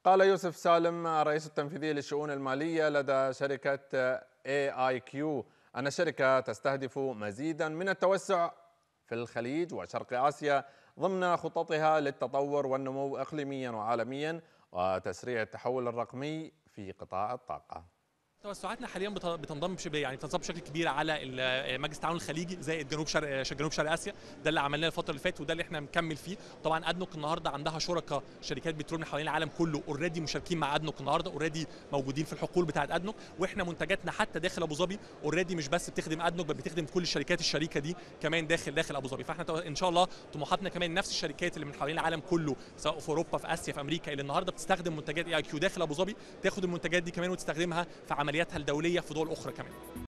قال يوسف سالم الرئيس التنفيذي للشؤون المالية لدى شركة اي اي كيو أن الشركة تستهدف مزيدا من التوسع في الخليج وشرق آسيا ضمن خططها للتطور والنمو إقليميا وعالميا وتسريع التحول الرقمي في قطاع الطاقة توسعاتنا حاليا بتنضم يعني بتنضم بشكل كبير على مجلس التعاون الخليجي زائد جنوب شرق جنوب شرق اسيا ده اللي عملناه الفتره اللي فاتت وده اللي احنا مكمل فيه طبعا ادنوك النهارده عندها شركاء شركات بترول من حوالين العالم كله اوريدي مشاركين مع ادنوك النهارده اوريدي موجودين في الحقول بتاعه ادنوك واحنا منتجاتنا حتى داخل ابو ظبي اوريدي مش بس بتخدم ادنوك بل بتخدم كل الشركات الشريكه دي كمان داخل داخل ابو ظبي فاحنا ان شاء الله طموحاتنا كمان نفس الشركات اللي من حوالين العالم كله سواء في اوروبا في اسيا في امريكا اللي النهارده بتستخدم منتجات اي كيو داخل ابو ظبي تاخد المنتجات دي كمان وتستخدمها في عملياتها الدوليه في دول اخرى كمان